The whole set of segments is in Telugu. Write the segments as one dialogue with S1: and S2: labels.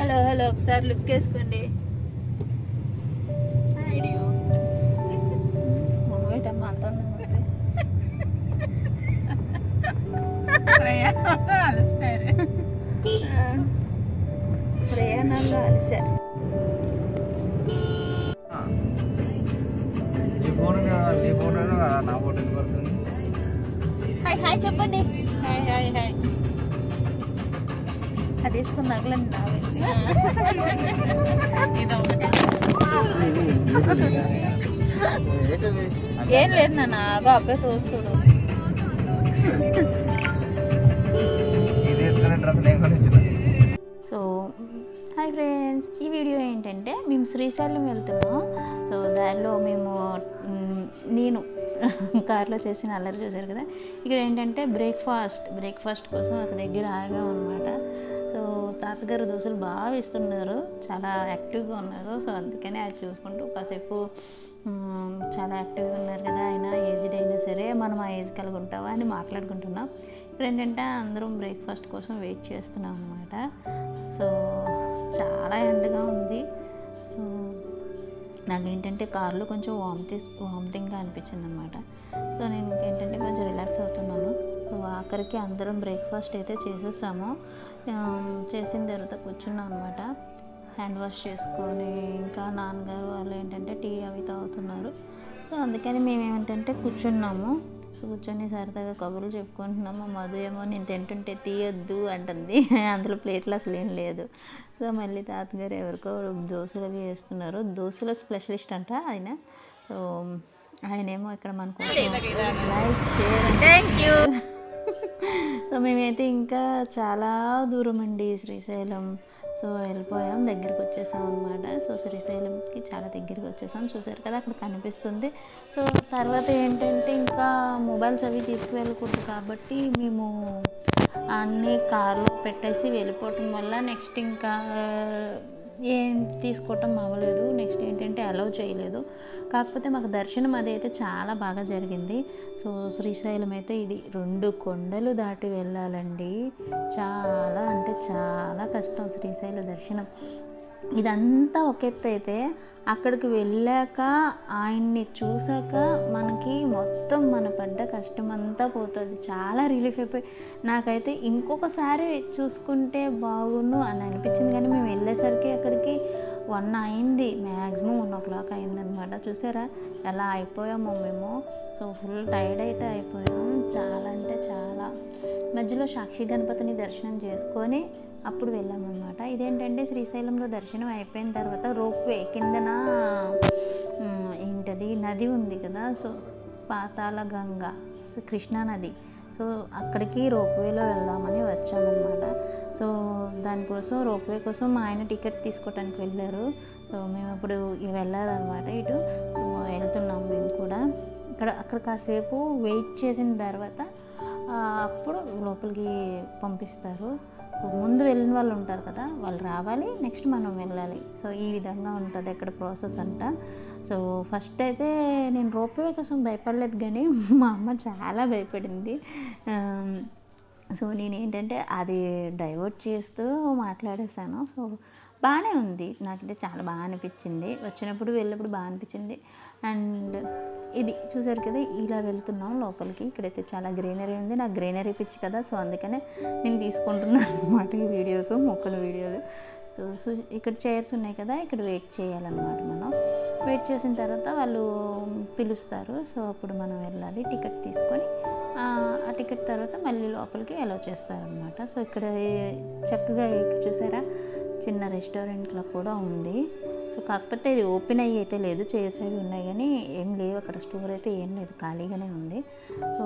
S1: హలో హలో ఒకసారి లుక్ వేసుకోండి వీడియో మొహమేటమ్మా అంత అందంగా ఉంది ప్రయాణంలో అలిసారు
S2: ఈ ఫోన్ నీ ఫోన్ నా ఫోటో ఎందుకు పడుతుంది
S1: హాయ్ హాయ్ చెప్పండి హాయ్ హాయ్ హాయ్ అది వేసుకుని నగలండి నావే
S2: ఏంటది
S1: ఏం లేదు నాన్న ఆగో అబ్బాయి తోస్తుడు
S2: ఇది వేసుకునే డ్రెస్ నేను కొనిచ్చిన
S1: సో హాయ్ ఫ్రెండ్స్ ఈ వీడియో ఏంటంటే మేము శ్రీశైలం వెళ్తున్నాం సో దారిలో మేము మ్, నేను కార్లో చేసిన అల్లరి చూసారు కదా ఇక్కడ ఏంటంటే బ్రేక్ఫాస్ట్ బ్రేక్ఫాస్ట్ కోసం ఒక దగ్గర ఆగాం అనమాట సో తాతగారు దోశలు బాగా వేస్తున్నారు చాలా యాక్టివ్గా ఉన్నారు సో అందుకని అది చూసుకుంటూ కాసేపు మ్, చాలా యాక్టివ్గా ఉన్నారు కదా ఆయన ఏజ్డ్ అయినా సరే మనం ఆ ఏజ్ కలిగి ఉంటావా అని మాట్లాడుకుంటున్నాం ఇక్కడ ఏంటంటే అందరం బ్రేక్ఫాస్ట్ కోసం వెయిట్ చేస్తున్నాం అనమాట సో చాలా ఎండగా ఉంది సో నాకేంటంటే కార్లో కొంచెం వామిటిస్ వామిటింగ్గా అనిపించింది అనమాట సో నేను ఏంటంటే కొంచెం రిలాక్స్ అవుతున్నాను సో ఆఖరికి అందరం బ్రేక్ఫాస్ట్ అయితే చేసేసాము ఆ, చేసిన తర్వాత కూర్చున్నాం అనమాట హ్యాండ్ వాష్ చేసుకొని ఇంకా నాన్నగారు వాళ్ళు ఏంటంటే టీ అవి తాగుతున్నారు సో అందుకని మేము ఏమిటంటే కూర్చున్నాము సో కూర్చొని సరదాగా కబుర్లు చెప్పుకుంటున్నాము మధు ఏమో నేను తింటుంటే తీయొద్దు అంటుంది అందులో ప్లేట్లు అసలు ఏం లేదు సో మళ్ళీ తాతగారు ఎవరికో దోశలు అవి వేస్తున్నారు దోశల స్పెషలిస్ట్ అంట ఆయన సో ఆయనేమో ఇక్కడ మనకు like share thank you so మేమైతే ఇంకా చాలా దూరం అండి శ్రీశైలం సో వెళ్ళిపోయాం దగ్గరికి వచ్చేసాం అనమాట సో శ్రీశైలంకి చాలా దగ్గరికి వచ్చేసాం చూసారు కదా అక్కడ కనిపిస్తుంది సో తర్వాత ఏంటంటే ఇంకా మొబైల్స్ అవి తీసుకువెళ్ళకూడదు కాబట్టి మేము అన్నీ కార్లో పెట్టేసి వెళ్ళిపోవటం వల్ల నెక్స్ట్ ఇంకా ఏం తీసుకోవటం అవ్వలేదు నెక్స్ట్ ఏంటంటే అలౌ చేయలేదు కాకపోతే మాకు దర్శనం అదైతే చాలా బాగా జరిగింది సో శ్రీశైలం అయితే ఇది రెండు కొండలు దాటి వెళ్ళాలండి చాలా అంటే చాలా కష్టం శ్రీశైల దర్శనం ఇదంతా ఒక ఎత్తు అయితే అక్కడికి వెళ్ళాక ఆయన్ని చూసాక మనకి మొత్తం మన పడ్డ కష్టం అంతా పోతుంది చాలా రిలీఫ్ అయిపోయి నాకైతే ఇంకొకసారి చూసుకుంటే బాగుండు అని అనిపించింది కానీ మేము వెళ్ళేసరికి అక్కడికి వన్ అయింది మ్యాక్సిమం వన్ ఓ క్లాక్ అయిందనమాట చూసారా ఎలా అయిపోయామో మేము సో ఫుల్ టైర్డ్ అయితే అయిపోయాం చాలా అంటే చాలా మధ్యలో సాక్షి గణపతిని దర్శనం చేసుకొని అప్పుడు వెళ్ళామన్నమాట ఇదేంటంటే శ్రీశైలంలో దర్శనం అయిపోయిన తర్వాత రోప్వే కిందన ఉమ్, ఏంటది నది ఉంది కదా సో పాతాళ గంగ సో కృష్ణా నది సో అక్కడికి రోప్వేలో వెళ్దామని వచ్చామన్నమాట సో దానికోసం రోప్వే కోసం మా ఆయన టికెట్ తీసుకోవటానికి వెళ్ళారు సో మేము ఇప్పుడు ఇ- వెళ్ళాలన్నమాట ఇటు సో వెళ్తున్నాం మేము కూడా ఇక్కడ అక్కడ కాసేపు వెయిట్ చేసిన తర్వాత ఆ, అప్పుడు లోపలికి పంపిస్తారు సో ముందు వెళ్ళిన వాళ్ళు ఉంటారు కదా వాళ్ళు రావాలి నెక్స్ట్ మనం వెళ్ళాలి సో ఈ విధంగా ఉంటుంది అక్కడ ప్రాసెస్ అంట సో ఫస్ట్ అయితే నేను రోప్వే కోసం భయపడలేదు కానీ మా అమ్మ చాలా భయపడింది ఆమ్, సో నేను ఏంటంటే అది డైవర్ట్ చేస్తూ మాట్లాడేశాను సో బాగానే ఉంది నాకైతే చాలా బాగా అనిపించింది వచ్చినప్పుడు వెళ్ళినప్పుడు బాగా అనిపించింది అండ్ ఇది చూసారు కదా ఇలా వెళ్తున్నాం లోపలికి ఇక్కడైతే చాలా గ్రీనరీ ఉంది నాకు గ్రీనరీ పిచ్చి కదా సో అందుకనే నేను తీసుకుంటున్నాను అనమాట ఈ వీడియోస్ మొక్కల వీడియోలు సో సో ఇక్కడ చైర్స్ ఉన్నాయి కదా ఇక్కడ వెయిట్ చేయాలన్నమాట మనం వెయిట్ చేసిన తర్వాత వాళ్ళు పిలుస్తారు సో అప్పుడు మనం వెళ్ళాలి టికెట్ తీసుకొని ఆ ఆ టికెట్ తర్వాత మళ్ళీ లోపలికి అలౌ చేస్తారనమాట సో ఇక్కడ ఏ- చక్కగా ఇక్కడ చూసారా చిన్న రెస్టారెంట్లో కూడా ఉంది సో కాకపోతే ఇది ఓపెన్ అయ్యి అయితే లేదు చేసేవి ఉన్నాయి కానీ ఏం లేవు అక్కడ స్టోర్ అయితే ఏం లేదు ఖాళీగానే ఉంది సో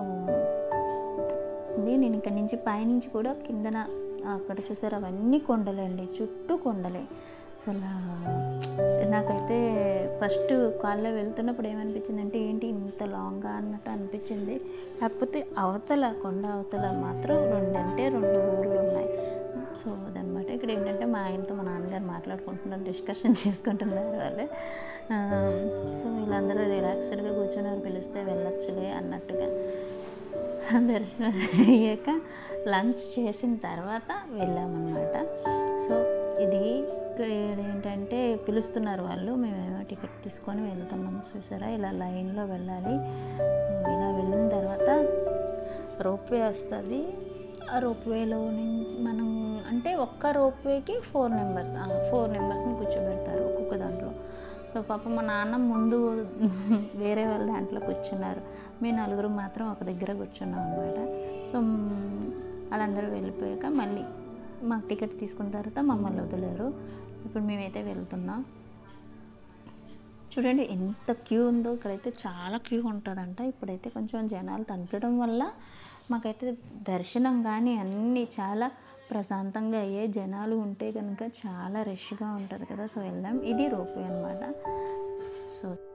S1: ఇది నేను ఇక్కడ నుంచి పైనుంచి కూడా కిందన అక్కడ చూసారు అవన్నీ కొండలే అండి చుట్టూ కొండలే అసలు నాకైతే ఫస్ట్ కాల్లో వెళ్తున్నప్పుడు ఏమనిపించింది అంటే ఏంటి ఇంత లాంగ్గా అన్నట్టు అనిపించింది కాకపోతే అవతల కొండ అవతల మాత్రం రెండు అంటే రెండు ఊర్లు ఉన్నాయి సో అదనమాట ఇక్కడ ఏంటంటే మా ఆయనతో మా నాన్నగారు మాట్లాడుకుంటున్నారు డిస్కషన్ చేసుకుంటున్నారు వాళ్ళు ఆ, సో వీళ్ళందరూ రిలాక్స్డ్గా కూర్చున్నారు పిలిస్తే వెళ్ళొచ్చులే అన్నట్టుగా దర్శనం అయ్యాక లంచ్ చేసిన తర్వాత వెళ్ళామన్నమాట సో ఇది ఇక్కడ ఏంటంటే పిలుస్తున్నారు వాళ్ళు మేమేమో టికెట్ తీసుకొని వెళ్తున్నాం చూసారా ఇలా లైన్లో వెళ్ళాలి ఇలా వెళ్ళిన తర్వాత రోప్వే వస్తుంది ఆ రోప్వేలో మనం అంటే ఒక్క రోప్వేకి ఫోర్ నెంబర్స్ ఫోర్ నెంబర్స్ని కూర్చోబెడతారు ఒక్కొక్క దాంట్లో సో పాప మా నాన్న ముందు వేరే వాళ్ళ దాంట్లో కూర్చున్నారు మేము నలుగురు మాత్రం ఒక దగ్గర కూర్చున్నాం అనమాట సో మ్, వాళ్ళందరూ వెళ్ళిపోయాక మళ్ళీ మాకు టికెట్ తీసుకున్న తర్వాత మమ్మల్ని వదిలేరు ఇప్పుడు మేమైతే వెళ్తున్నాం చూడండి ఎంత క్యూ ఉందో ఇక్కడైతే చాలా క్యూ ఉంటుందంట ఇప్పుడైతే కొంచెం జనాలు తగ్గడం వల్ల మాకైతే దర్శనం కానీ అన్నీ చాలా ప్రశాంతంగా అయ్యే జనాలు ఉంటే కనుక చాలా రష్గా ఉంటుంది కదా సో వెళ్ళాం ఇది రోప్వే అనమాట సో